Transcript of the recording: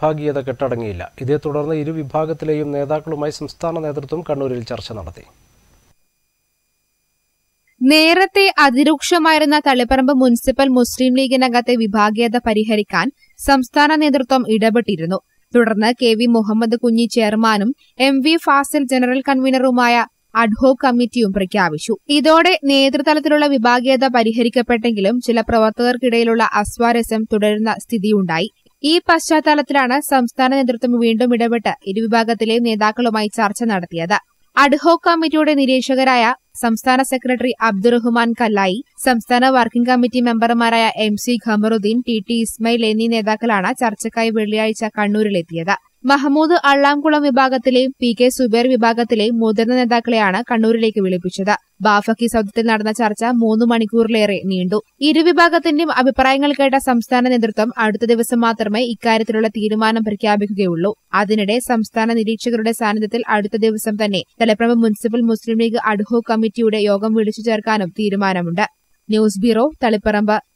വിഭാഗീയത കെട്ടടങ്ങിയില്ല ഇതേ തുടർന്ന് ഇരു വിഭാഗത്തിലെയും നേതാക്കളുമായി സംസ്ഥാന നേതൃത്വം കണ്ണൂരിൽ ചർച്ച നടത്തി നേരത്തെ അതിരൂക്ഷമായിരുന്ന തളിപ്പറമ്പ് മുനിസിപ്പൽ മുസ്ലിം ലീഗിനകത്തെ വിഭാഗീയത പരിഹരിക്കാൻ സംസ്ഥാന നേതൃത്വം ഇടപെട്ടിരുന്നു തുടർന്ന് കെ വി മുഹമ്മദ് കുഞ്ഞി ചെയർമാനും എം വി ഫാസിൽ ജനറൽ കൺവീനറുമായ അഡ്ഹോക് കമ്മിറ്റിയും പ്രഖ്യാപിച്ചു ഇതോടെ നേതൃതലത്തിലുള്ള വിഭാഗീയത പരിഹരിക്കപ്പെട്ടെങ്കിലും ചില പ്രവർത്തകർക്കിടയിലുള്ള അസ്വാരസ്യം തുടരുന്ന സ്ഥിതിയുണ്ടായി ഈ പശ്ചാത്തലത്തിലാണ് സംസ്ഥാന നേതൃത്വം വീണ്ടും ഇടപെട്ട് ഇരുവിഭാഗത്തിലെയും നേതാക്കളുമായി ചർച്ച നടത്തിയത് അഡ്ഹോക് കമ്മിറ്റിയുടെ നിരീക്ഷകരായ സംസ്ഥാന സെക്രട്ടറി അബ്ദുറഹ്മാൻ കല്ലായി സംസ്ഥാന വർക്കിംഗ് കമ്മിറ്റി മെമ്പർമാരായ M C Khamaruddin T T Ismail എന്നീ നേതാക്കളാണ് ചർച്ചയ്ക്കായി വെള്ളിയാഴ്ച കണ്ണൂരിലെത്തിയത് മഹമ്മൂദ് അള്ളാംകുളം വിഭാഗത്തിലെയും പി കെ സുബേർ വിഭാഗത്തിലെയും മുതിർന്ന നേതാക്കളെയാണ് കണ്ണൂരിലേക്ക് വിളിപ്പിച്ചത് ബാഫക്കി സൗദത്തിൽ നടന്ന ചർച്ച മൂന്ന് മണിക്കൂറിലേറെ നീണ്ടു ഇരുവിഭാഗത്തിന്റെയും അഭിപ്രായങ്ങൾ കേട്ട സംസ്ഥാന നേതൃത്വം അടുത്ത ദിവസം മാത്രമേ ഇക്കാര്യത്തിലുള്ള തീരുമാനം പ്രഖ്യാപിക്കുകയുള്ളൂ അതിനിടെ സംസ്ഥാന നിരീക്ഷകരുടെ സാന്നിധ്യത്തിൽ അടുത്ത ദിവസം തന്നെ തലപ്രമ മുനിസിപ്പൽ മുസ്ലിം ലീഗ് അഡ്ഹോക് കമ്മിറ്റിയുടെ യോഗം വിളിച്ചു ചേർക്കാനും തീരുമാനമുണ്ട് ന്യൂസ് ബ്യൂറോ തളിപ്പറമ്പ്